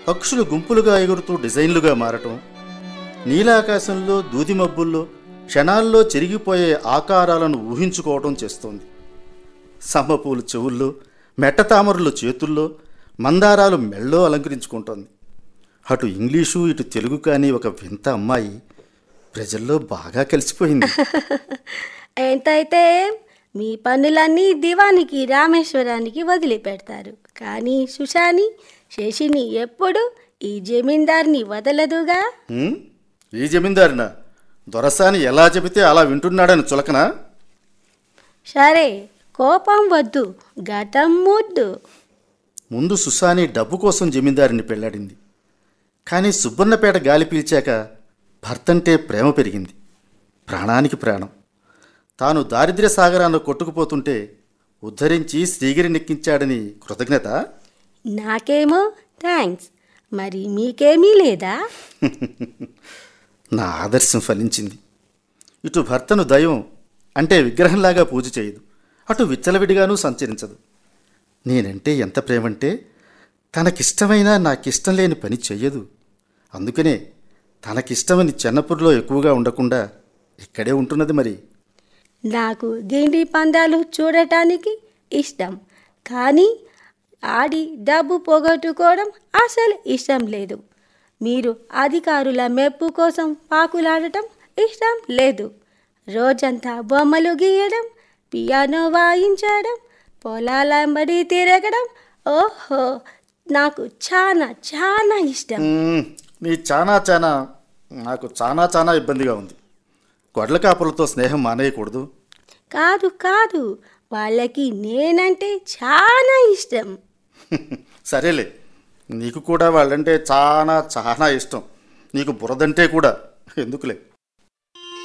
పక్షులు గుంపులుగా ఎగురుతూ డిజైన్లుగా మారటం నీలాకాశంలో దూది మబ్బుల్లో క్షణాల్లో చెరిగిపోయే ఆకారాలను ఊహించుకోవటం చేస్తోంది సమ్మపూలు చెవుల్లో మెట్టతామరులు చేతుల్లో మందారాలు మెళ్ళో అలంకరించుకుంటోంది అటు ఇంగ్లీషు ఇటు తెలుగు కానీ ఒక వింత అమ్మాయి ప్రజల్లో బాగా కలిసిపోయింది ఎంతైతే మీ పనులన్నీ దివానికి రామేశ్వరానికి వదిలిపెడతారు కానీ సుషాని శశిని ఎప్పుడు ఈ జమీందార్ని వదలదుగా హ్మ్? ఈ జమీందారిన దొరసాని ఎలా చెబితే అలా వింటున్నాడని చులకనా సరే కోపం వద్దు గతం ముద్దు ముందు సుసాని డబ్బు కోసం జమీందారిని పెళ్లాడింది కానీ సుబ్బన్నపేట గాలి పీల్చాక భర్తంటే ప్రేమ పెరిగింది ప్రాణానికి ప్రాణం తాను దారిద్ర్య సాగరాన్ని కొట్టుకుపోతుంటే ఉద్ధరించి శ్రీగిరి నెక్కించాడని కృతజ్ఞత నాకేమో థ్యాంక్స్ మరి మీకేమీ లేదా నా ఆదర్శం ఫలించింది ఇటు భర్తను దైవం అంటే విగ్రహంలాగా పూజ చేయదు అటు విచ్చలవిడిగానూ సంచరించదు నేనంటే ఎంత ప్రేమంటే తనకిష్టమైన నాకిష్టం లేని పని చెయ్యదు అందుకనే తనకిష్టమని చెన్నపూర్లో ఎక్కువగా ఉండకుండా ఇక్కడే ఉంటున్నది మరి నాకు గిండి పందాలు చూడటానికి ఇష్టం కానీ ఆడి డబ్బు పోగొట్టుకోవడం అసలు ఇష్టం లేదు మీరు అధికారుల మెప్పు కోసం పాకులాడటం ఇష్టం లేదు రోజంతా బొమ్మలు గీయడం పియానో వాయించడం పొలాలంబడి తిరగడం ఓహో నాకు చాలా చాలా ఇష్టం మ్మ్, నీ చానా చానా నాకు చానా చానా ఇబ్బందిగా ఉంది గొడ్ల కాపులతో స్నేహం మానేయకూడదు కాదు కాదు వాళ్ళకి నేనంటే చాలా ఇష్టం సరేలే నీకు కూడా వాళ్ళంటే చాలా చాలా ఇష్టం నీకు బురదంటే కూడా ఎందుకులే